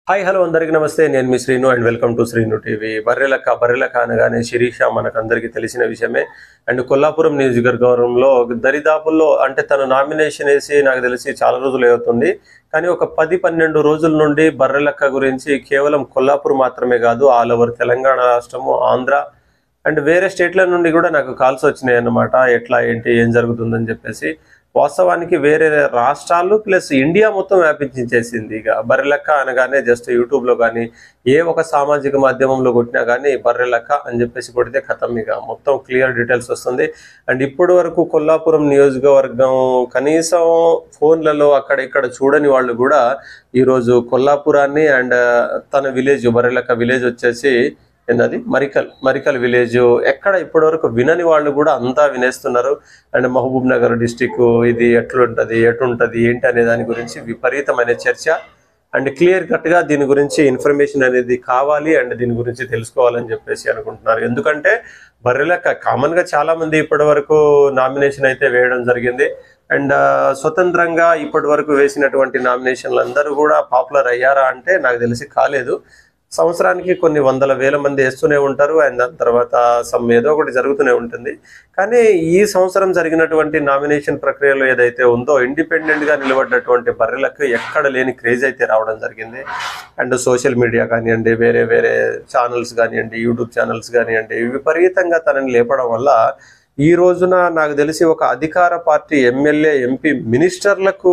hi hello అందరికీ నమస్తే నేను మీ Srinu and welcome to Srinu TV Barrelakka Barrelakka అనగానే శిరీష మనకందరికీ తెలిసిన విషయమే అండ్ కొల్లాపురం నియోజకవర్గంలో దరిదాపుల్లో అంటే తను నామినేషన్ వేసి నాకు తెలిసి చాలా రోజులు అవుతుంది కానీ ఒక పది పన్నెండు రోజుల నుండి బర్రెలక్క గురించి కేవలం కొల్లాపూర్ మాత్రమే కాదు ఆల్ ఓవర్ తెలంగాణ రాష్ట్రము ఆంధ్ర అండ్ వేరే స్టేట్ల నుండి కూడా నాకు కాల్స్ వచ్చినాయి అన్నమాట ఎట్లా ఏంటి ఏం జరుగుతుందని చెప్పేసి వాస్తవానికి వేరే రాష్ట్రాలు ప్లస్ ఇండియా మొత్తం వ్యాపించేసింది ఇక బర్రెలక్క అనగానే జస్ట్ యూట్యూబ్లో కానీ ఏ ఒక సామాజిక మాధ్యమంలో కొట్టినా కానీ బర్రెలక్క అని చెప్పేసి కొడితే ఖతం ఇక మొత్తం క్లియర్ డీటెయిల్స్ వస్తుంది అండ్ ఇప్పటి వరకు కొల్లాపురం నియోజకవర్గం కనీసం ఫోన్లలో అక్కడ ఇక్కడ చూడని వాళ్ళు కూడా ఈరోజు కొల్లాపురాన్ని అండ్ తన విలేజ్ బర్రెలక్క విలేజ్ వచ్చేసి ఏంటది మరికల్ మరికల్ విలేజ్ ఎక్కడ ఇప్పటివరకు వినని వాళ్ళు కూడా అంతా వినేస్తున్నారు అండ్ మహబూబ్ నగర్ డిస్టిక్ ఇది ఎట్లుంటది ఎటుంటది ఏంటి అనే దాని గురించి విపరీతమైన చర్చ అండ్ క్లియర్ కట్ గా దీని గురించి ఇన్ఫర్మేషన్ అనేది కావాలి అండ్ దీని గురించి తెలుసుకోవాలని చెప్పేసి అనుకుంటున్నారు ఎందుకంటే బర్రెలక్క కామన్ గా చాలా మంది ఇప్పటి వరకు నామినేషన్ అయితే వేయడం జరిగింది అండ్ స్వతంత్రంగా ఇప్పటి వరకు వేసినటువంటి నామినేషన్లు అందరూ కూడా పాపులర్ అయ్యారా అంటే నాకు తెలిసి కాలేదు సంవత్సరానికి కొన్ని వందల వేల మంది వేస్తూనే ఉంటారు అండ్ దాని తర్వాత సమ్ ఏదో ఒకటి జరుగుతూనే ఉంటుంది కానీ ఈ సంవత్సరం జరిగినటువంటి నామినేషన్ ప్రక్రియలో ఏదైతే ఉందో ఇండిపెండెంట్ గా నిలబడ్డటువంటి బర్రెలకు ఎక్కడ లేని క్రేజ్ అయితే రావడం జరిగింది అండ్ సోషల్ మీడియా కానివ్వండి వేరే వేరే ఛానల్స్ కానివ్వండి యూట్యూబ్ ఛానల్స్ కానివ్వండి విపరీతంగా తనని లేపడం వల్ల ఈ రోజున నాకు తెలిసి ఒక అధికార పార్టీ ఎమ్మెల్యే ఎంపీ మినిస్టర్లకు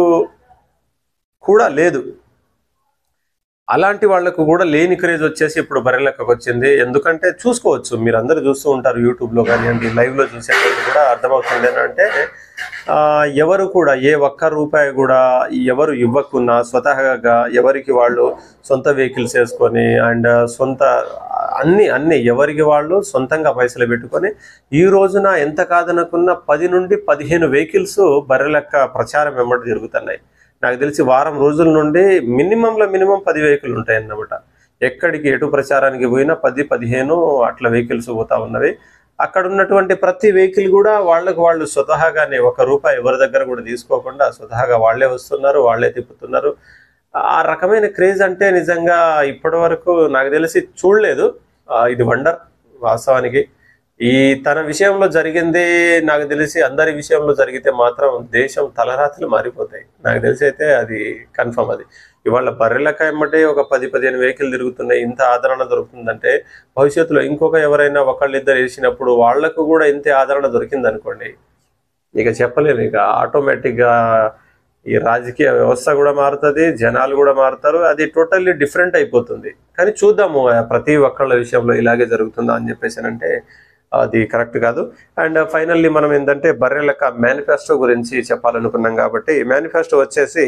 కూడా లేదు అలాంటి వాళ్ళకు కూడా లేని క్రేజ్ వచ్చేసి ఇప్పుడు బర్రెలెక్కకు వచ్చింది ఎందుకంటే చూసుకోవచ్చు మీరు అందరూ చూస్తూ ఉంటారు యూట్యూబ్లో కానివ్వండి లైవ్లో చూసేటప్పుడు కూడా అర్థమవుతుంది ఏంటంటే ఆ, ఎవరు కూడా ఏ ఒక్క రూపాయి కూడా ఎవరు ఇవ్వకున్నా స్వతహాగా ఎవరికి వాళ్ళు సొంత వెహికల్స్ వేసుకొని అండ్ సొంత అన్ని అన్ని ఎవరికి వాళ్ళు సొంతంగా పైసలు పెట్టుకొని ఈ రోజున ఎంత కాదనుకున్న పది నుండి పదిహేను వెహికల్స్ బర్రెలెక్క ప్రచారం వెంబడి జరుగుతున్నాయి నాకు తెలిసి వారం రోజుల నుండి మినిమంలో మినిమం పది వెహికల్ ఉంటాయి అన్నమాట ఎక్కడికి ఎటు ప్రచారానికి పోయినా పది పదిహేను అట్లా వెహికల్స్ పోతా ఉన్నవి అక్కడ ఉన్నటువంటి ప్రతి వెహికల్ కూడా వాళ్ళకు వాళ్ళు స్వతహాగానే ఒక రూపాయి ఎవరి దగ్గర కూడా తీసుకోకుండా స్వతహాగా వాళ్ళే వస్తున్నారు వాళ్ళే తిప్పుతున్నారు ఆ రకమైన క్రేజ్ అంటే నిజంగా ఇప్పటి వరకు నాకు తెలిసి చూడలేదు ఆ, ఇది వండర్ వాస్తవానికి ఈ తన విషయంలో జరిగింది నాకు తెలిసి అందరి విషయంలో జరిగితే మాత్రం దేశం తలరాత్రులు మారిపోతాయి నాకు తెలిసి అయితే అది కన్ఫర్మ్ అది ఇవాళ బర్రెలక ఎమ్మటే ఒక పది పదిహేను వెహికల్ తిరుగుతున్నాయి ఇంత ఆదరణ దొరుకుతుందంటే భవిష్యత్తులో ఇంకొక ఎవరైనా ఒకళ్ళిద్దరు వేసినప్పుడు వాళ్లకు కూడా ఇంతే ఆదరణ దొరికింది అనుకోండి ఇక చెప్పలేము ఇక ఆటోమేటిక్గా ఈ రాజకీయ వ్యవస్థ కూడా మారుతుంది జనాలు కూడా మారుతారు అది టోటల్లీ డిఫరెంట్ అయిపోతుంది కానీ చూద్దాము ఆ, ప్రతి ఒక్కళ్ళ విషయంలో ఇలాగే జరుగుతుందా అని చెప్పేసి అంటే అది కరెక్ట్ కాదు అండ్ ఫైనల్లీ మనం ఏంటంటే బర్రెలక మేనిఫెస్టో గురించి చెప్పాలనుకున్నాం కాబట్టి మేనిఫెస్టో వచ్చేసి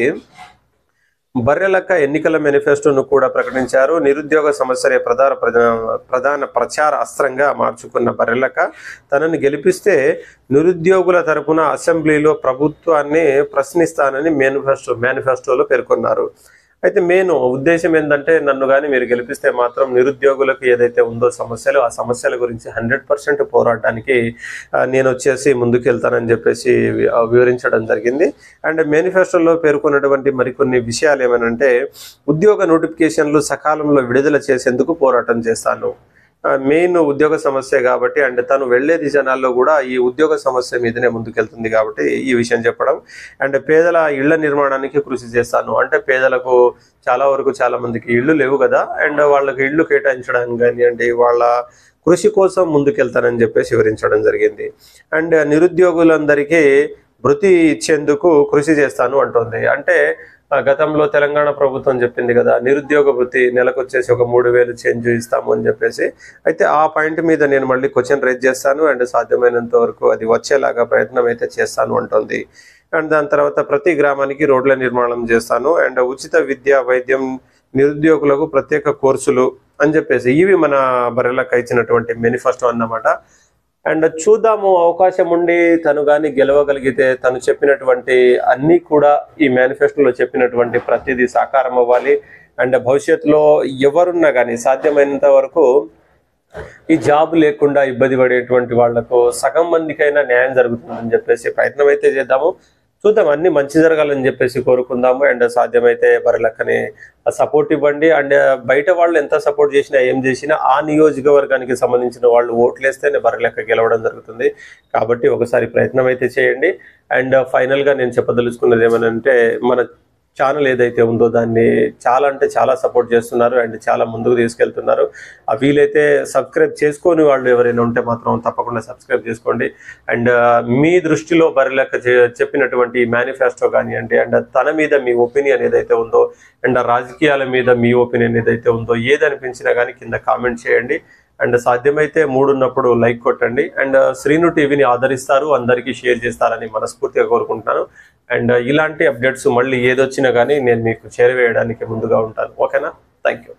బర్రెలక్క ఎన్నికల మేనిఫెస్టోను కూడా ప్రకటించారు నిరుద్యోగ సమస్యలే ప్రధాన ప్రధా- ప్రధాన ప్రచార అస్త్రంగా మార్చుకున్న బర్రెలక్క తనని గెలిపిస్తే నిరుద్యోగుల తరపున అసెంబ్లీలో ప్రభుత్వాన్ని ప్రశ్నిస్తానని మేనిఫెస్టో మేనిఫెస్టోలో పేర్కొన్నారు అయితే మెయిన్ ఉద్దేశం ఏంటంటే నన్ను కానీ మీరు గెలిపిస్తే మాత్రం నిరుద్యోగులకు ఏదైతే ఉందో సమస్యలు ఆ సమస్యల గురించి హండ్రెడ్ పర్సెంట్ పోరాడడానికి ఆ, నేను వచ్చేసి ముందుకెళ్తానని చెప్పేసి వి- ఆ, వివరించడం జరిగింది అండ్ మేనిఫెస్టోలో పేర్కొన్నటువంటి మరికొన్ని విషయాలు ఏమనంటే ఉద్యోగ నోటిఫికేషన్లు సకాలంలో విడుదల చేసేందుకు పోరాటం చేస్తాను మెయిన్ ఉద్యోగ సమస్య కాబట్టి అండ్ తను వెళ్లేది జనాల్లో కూడా ఈ ఉద్యోగ సమస్య మీదనే ముందుకెళ్తుంది కాబట్టి ఈ విషయం చెప్పడం అండ్ పేదల ఇళ్ల నిర్మాణానికి కృషి చేస్తాను అంటే పేదలకు చాలా వరకు చాలా మందికి ఇళ్ళు లేవు కదా అండ్ వాళ్ళకి ఇళ్ళు కేటాయించడం కానివ్వండి వాళ్ళ కృషి కోసం ముందుకెళ్తానని చెప్పేసి వివరించడం జరిగింది అండ్ నిరుద్యోగులందరికీ భృతి ఇచ్చేందుకు కృషి చేస్తాను అంటుంది అంటే ఆ, గతంలో తెలంగాణ ప్రభుత్వం చెప్పింది కదా నిరుద్యోగ వృత్తి నెలకు వచ్చేసి ఒక మూడు వేలు చేంజ్ ఇస్తాము అని చెప్పేసి అయితే ఆ పాయింట్ మీద నేను మళ్ళీ క్వశ్చన్ రైజ్ చేస్తాను అండ్ సాధ్యమైనంత వరకు అది వచ్చేలాగా ప్రయత్నం అయితే చేస్తాను అంటుంది అండ్ దాని తర్వాత ప్రతి గ్రామానికి రోడ్ల నిర్మాణం చేస్తాను అండ్ ఉచిత విద్య వైద్యం నిరుద్యోగులకు ప్రత్యేక కోర్సులు అని చెప్పేసి ఇవి మన బర్రెలకు ఇచ్చినటువంటి మేనిఫెస్టో అన్నమాట అండ్ చూద్దాము అవకాశం ఉండి తను కానీ గెలవగలిగితే తను చెప్పినటువంటి అన్ని కూడా ఈ మేనిఫెస్టోలో చెప్పినటువంటి ప్రతిదీ సాకారం అవ్వాలి అండ్ భవిష్యత్తులో ఎవరున్నా కానీ సాధ్యమైనంత వరకు ఈ జాబ్ లేకుండా ఇబ్బంది పడేటువంటి వాళ్లకు సగం మందికైనా న్యాయం జరుగుతుందని చెప్పేసి ప్రయత్నం అయితే చేద్దాము చూద్దాం అన్ని మంచి జరగాలని చెప్పేసి కోరుకుందాము అండ్ సాధ్యమైతే బర్రెలక్కని సపోర్ట్ ఇవ్వండి అండ్ బయట వాళ్ళు ఎంత సపోర్ట్ చేసినా ఏం చేసినా ఆ నియోజకవర్గానికి సంబంధించిన వాళ్ళు ఓట్లేస్తేనే బర్రెలక్క గెలవడం జరుగుతుంది కాబట్టి ఒకసారి ప్రయత్నం అయితే చేయండి అండ్ ఫైనల్ గా నేను చెప్పదలుచుకున్నది ఏమనంటే మన ఛానల్ ఏదైతే ఉందో దాన్ని చాలా అంటే చాలా సపోర్ట్ చేస్తున్నారు అండ్ చాలా ముందుకు తీసుకెళ్తున్నారు ఆ వీలైతే సబ్స్క్రైబ్ చేసుకొని వాళ్ళు ఎవరైనా ఉంటే మాత్రం తప్పకుండా సబ్స్క్రైబ్ చేసుకోండి అండ్ మీ దృష్టిలో బరిలెక్క చే- చెప్పినటువంటి మేనిఫెస్టో కానివ్వండి అండ్ తన మీద మీ ఒపీనియన్ ఏదైతే ఉందో అండ్ రాజకీయాల మీద మీ ఒపీనియన్ ఏదైతే ఉందో ఏది అనిపించినా కానీ కింద కామెంట్ చేయండి అండ్ సాధ్యమైతే మూడున్నప్పుడు లైక్ కొట్టండి అండ్ శ్రీను టీవీని ఆదరిస్తారు అందరికీ షేర్ చేస్తారని మనస్ఫూర్తిగా కోరుకుంటున్నాను అండ్ ఇలాంటి అప్డేట్స్ మళ్ళీ ఏదొచ్చినా కానీ నేను మీకు చేరవేయడానికి ముందుగా ఉంటాను ఓకేనా థ్యాంక్ యూ